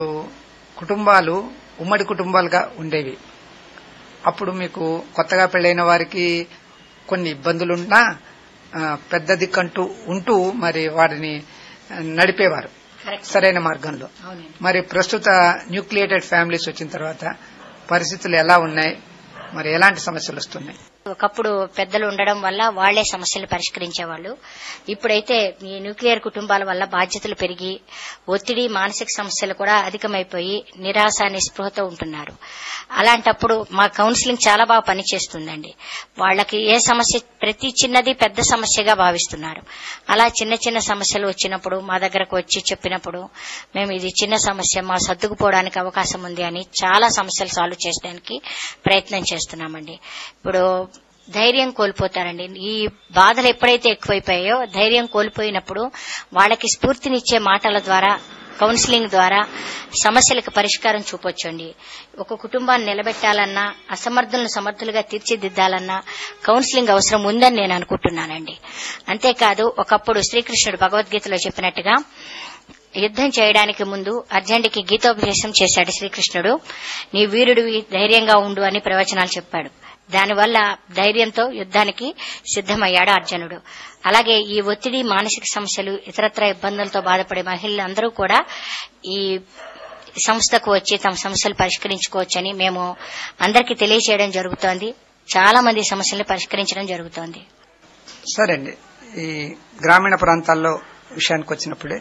కుటుంబాలు ఉమ్మడి కుటుంబాలుగా ఉండేవి అప్పుడు మీకు కొత్తగా పెళ్ళైన వారికి కొన్ని ఇబ్బందులున్నా ఆ, పెద్ద దిక్కంటూ ఉంటూ మరి వారిని ఆ, నడిపేవారు సరైన మార్గంలో అవునండి మరి ప్రస్తుత న్యూక్లియేటెడ్ ఫ్యామిలీస్ వచ్చిన తర్వాత పరిస్థితులు ఎలా ఉన్నాయి మరి ఎలాంటి సమస్యలు వస్తున్నాయి ఒకప్పుడు పెద్దలు ఉండడం వల్ల వాళ్లే సమస్యలు పరిష్కరించేవాళ్ళు ఇప్పుడైతే ఈ న్యూక్లియర్ కుటుంబాల వల్ల బాధ్యతలు పెరిగి ఒత్తిడి మానసిక సమస్యలు కూడా అధికమైపోయి నిరాశ నిస్పృహతో ఉంటున్నారు అలాంటప్పుడు మా కౌన్సిలింగ్ చాలా బాగా పనిచేస్తుందండి వాళ్ళకి ఏ సమస్య ప్రతి చిన్నది పెద్ద సమస్యగా భావిస్తున్నారు అలా చిన్న చిన్న సమస్యలు వచ్చినప్పుడు మా దగ్గరకు వచ్చి చెప్పినప్పుడు మేము ఇది చిన్న సమస్య మా సర్దుకుపోవడానికి అవకాశం ఉంది అని చాలా సమస్యలు సాల్వ్ చేయడానికి ప్రయత్నం చేస్తున్నామండి ఇప్పుడు ధైర్యం కోల్పోతారండి ఈ బాధలు ఎప్పుడైతే ఎక్కువైపోయాయో ధైర్యం కోల్పోయినప్పుడు వాళ్ళకి స్ఫూర్తినిచ్చే మాటల ద్వారా కౌన్సిలింగ్ ద్వారా సమస్యలకు పరిష్కారం చూపొచ్చండి ఒక కుటుంబాన్ని నిలబెట్టాలన్నా అసమర్థులను సమర్థులుగా తీర్చిదిద్దాలన్నా కౌన్సిలింగ్ అవసరం ఉందని నేను అనుకుంటున్నానండి అంతేకాదు ఒకప్పుడు శ్రీకృష్ణుడు భగవద్గీతలో చెప్పినట్టుగా యుద్ధం చేయడానికి ముందు అర్జునుడికి గీతోపదేశం చేశాడు శ్రీకృష్ణుడు నీ వీరుడివి ధైర్యంగా ఉండు అని ప్రవచనాలు చెప్పాడు దానివల్ల ధైర్యంతో యుద్ధానికి సిద్దమయ్యాడు అర్జునుడు అలాగే ఈ ఒత్తిడి మానసిక సమస్యలు ఇతరత్ర ఇబ్బందులతో బాధపడే మహిళలందరూ కూడా ఈ సంస్థకు వచ్చి తమ సమస్యలు పరిష్కరించుకోవచ్చని మేము అందరికీ తెలియజేయడం జరుగుతోంది చాలా మంది సమస్యలను పరిష్కరించడం జరుగుతోంది సరే అండి ఈ గ్రామీణ ప్రాంతాల్లో విషయానికి వచ్చినప్పుడే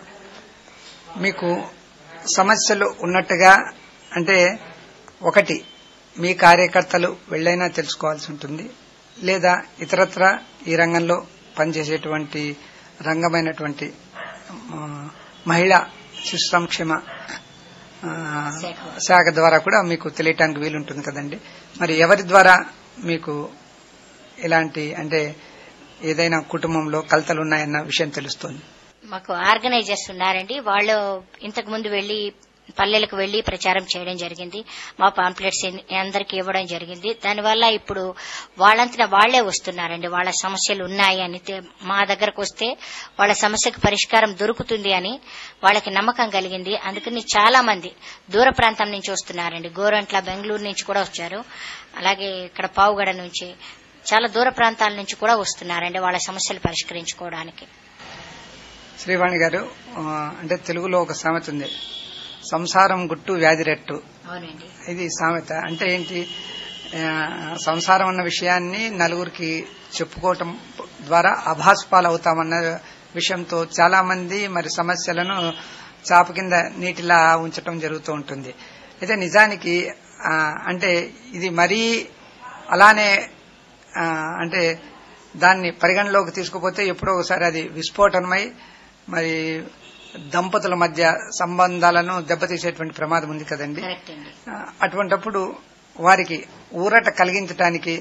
మీకు సమస్యలు ఉన్నట్టుగా అంటే ఒకటి మీ కార్యకర్తలు వెళ్ళైనా తెలుసుకోవాల్సి ఉంటుంది లేదా ఇతరత్ర ఈ రంగంలో పనిచేసేటువంటి రంగమైనటువంటి ఆ, మహిళా శిశు సంక్షేమ ఆ, శాఖ. శాఖ ద్వారా కూడా మీకు తెలియటానికి వీలుంటుంది కదండి మరి ఎవరి ద్వారా మీకు ఇలాంటి అంటే ఏదైనా కుటుంబంలో కలతలు ఉన్నాయన్న విషయం తెలుస్తుంది మాకు ఆర్గనైజర్స్ ఉన్నారండి వాళ్ళు ఇంతకు ముందు వెళ్లి పల్లెలకు వెళ్లి ప్రచారం చేయడం జరిగింది మా పాంప్లెట్స్ అందరికి ఇవ్వడం జరిగింది దానివల్ల ఇప్పుడు వాళ్ళంతటా వాళ్లే వస్తున్నారండి వాళ్ళ సమస్యలు ఉన్నాయి అని తె- మా దగ్గరకు వస్తే వాళ్ళ సమస్యకు పరిష్కారం దొరుకుతుంది అని వాళ్ళకి నమ్మకం కలిగింది అందుకని చాలా మంది దూర ప్రాంతం నుంచి వస్తున్నారండి గోరంట్ల బెంగళూరు నుంచి కూడా వచ్చారు అలాగే ఇక్కడ పావుగడ నుంచి చాలా దూర ప్రాంతాల నుంచి కూడా వస్తున్నారండి వాళ్ళ సమస్యలు పరిష్కరించుకోవడానికి శ్రీవాణి గారు ఆ, అంటే తెలుగులో ఒక సామెత ఉంది సంసారం గుట్టు వ్యాధిరెట్టు అవునండి ఇది సామెత అంటే ఏంటి ఆ, సంసారం అన్న విషయాన్ని నలుగురికి చెప్పుకోవటం ద్వారా అభాస్పాలు అవుతామన్న విషయంతో చాలా మంది మరి సమస్యలను చాప కింద నీటిలా ఉంచటం జరుగుతూ ఉంటుంది అయితే నిజానికి ఆ, అంటే ఇది మరీ అలానే ఆ, అంటే దాన్ని పరిగణలోకి తీసుకుపోతే ఎప్పుడో ఒకసారి అది విస్ఫోటనమై మరి దంపతుల మధ్య సంబంధాలను దెబ్బతీసేటువంటి ప్రమాదం ఉంది కదండి కరెక్ట్ అండి ఆ, అటువంటప్పుడు వారికి ఊరట కలిగించడానికి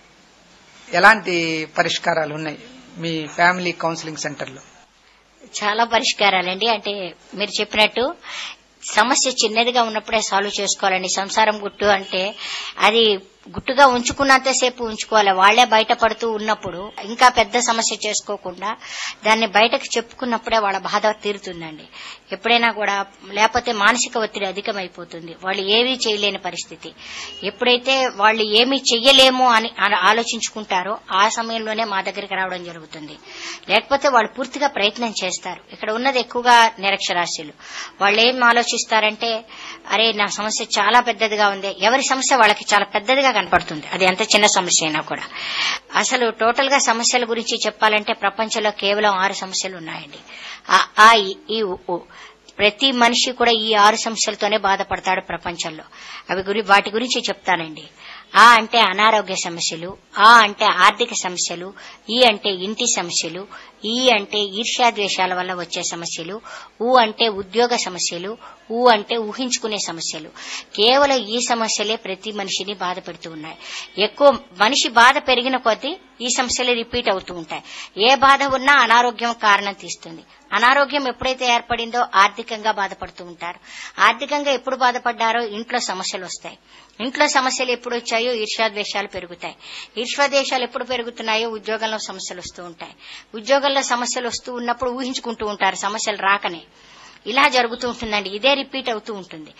ఎలాంటి పరిష్కారాలు ఉన్నాయి మీ ఫ్యామిలీ కౌన్సిలింగ్ సెంటర్లో చాలా పరిష్కారాలండి అంటే మీరు చెప్పినట్టు సమస్య చిన్నదిగా ఉన్నప్పుడే సాల్వ్ చేసుకోవాలండి సంసారం గుట్టు అంటే అది గుట్టుగా ఉంచుకున్నంతసేపు ఉంచుకోవాలి వాళ్లే బయటపడుతూ ఉన్నప్పుడు ఇంకా పెద్ద సమస్య చేసుకోకుండా దాన్ని బయటకు చెప్పుకున్నప్పుడే వాళ్ళ బాధ తీరుతుందండి ఎప్పుడైనా కూడా లేకపోతే మానసిక ఒత్తిడి అధికమైపోతుంది వాళ్ళు ఏమీ చేయలేని పరిస్థితి ఎప్పుడైతే వాళ్ళు ఏమీ చెయ్యలేము అని ఆ- ఆలోచించుకుంటారో ఆ సమయంలోనే మా దగ్గరికి రావడం జరుగుతుంది లేకపోతే వాళ్ళు పూర్తిగా ప్రయత్నం చేస్తారు ఇక్కడ ఉన్నది ఎక్కువగా నిరక్షరాస్యులు వాళ్ళు ఏం ఆలోచిస్తారంటే అరే నా సమస్య చాలా పెద్దదిగా ఉంది ఎవరి సమస్య వాళ్ళకి చాలా పెద్దదిగా కనపడుతుంది అది ఎంత చిన్న సమస్య అయినా కూడా అసలు టోటల్ గా సమస్యల గురించి చెప్పాలంటే ప్రపంచంలో కేవలం ఆరు సమస్యలు ఉన్నాయండి ఆ ఆ, ఈ, ఈ ఉ, ఉ. ప్రతి మనిషి కూడా ఈ ఆరు సమస్యలతోనే బాధపడతాడు ప్రపంచంలో అవి గురి వాటి గురించి చెప్తానండి ఆ అంటే అనారోగ్య సమస్యలు ఆ అంటే ఆర్థిక సమస్యలు ఈ అంటే ఇంటి సమస్యలు ఈ అంటే ఈర్ష్యాద్వేషాల వల్ల వచ్చే సమస్యలు ఊ అంటే ఉద్యోగ సమస్యలు ఊ అంటే ఊహించుకునే సమస్యలు కేవలం ఈ సమస్యలే ప్రతి మనిషిని బాధ పెడుతూ ఉన్నాయి ఎక్కువ మనిషి బాధ పెరిగిన కొద్దీ ఈ సమస్యలు రిపీట్ అవుతూ ఉంటాయి ఏ బాధ ఉన్నా అనారోగ్యం కారణం తీస్తుంది అనారోగ్యం ఎప్పుడైతే ఏర్పడిందో ఆర్థికంగా బాధపడుతూ ఉంటారు ఆర్థికంగా ఎప్పుడు బాధపడ్డారో ఇంట్లో సమస్యలు వస్తాయి ఇంట్లో సమస్యలు ఎప్పుడు వచ్చాయో ఈర్ష్యాద్వేషాలు పెరుగుతాయి ఈర్ష్యాద్వేషాలు ఎప్పుడు పెరుగుతున్నాయో ఉద్యోగంలో సమస్యలు వస్తూ ఉంటాయి ఉద్యోగంలో సమస్యలు వస్తూ ఉన్నప్పుడు ఊహించుకుంటూ ఉంటారు సమస్యలు రాకనే ఇలా జరుగుతూ ఉంటుందండి ఇదే రిపీట్ అవుతూ ఉంటుంది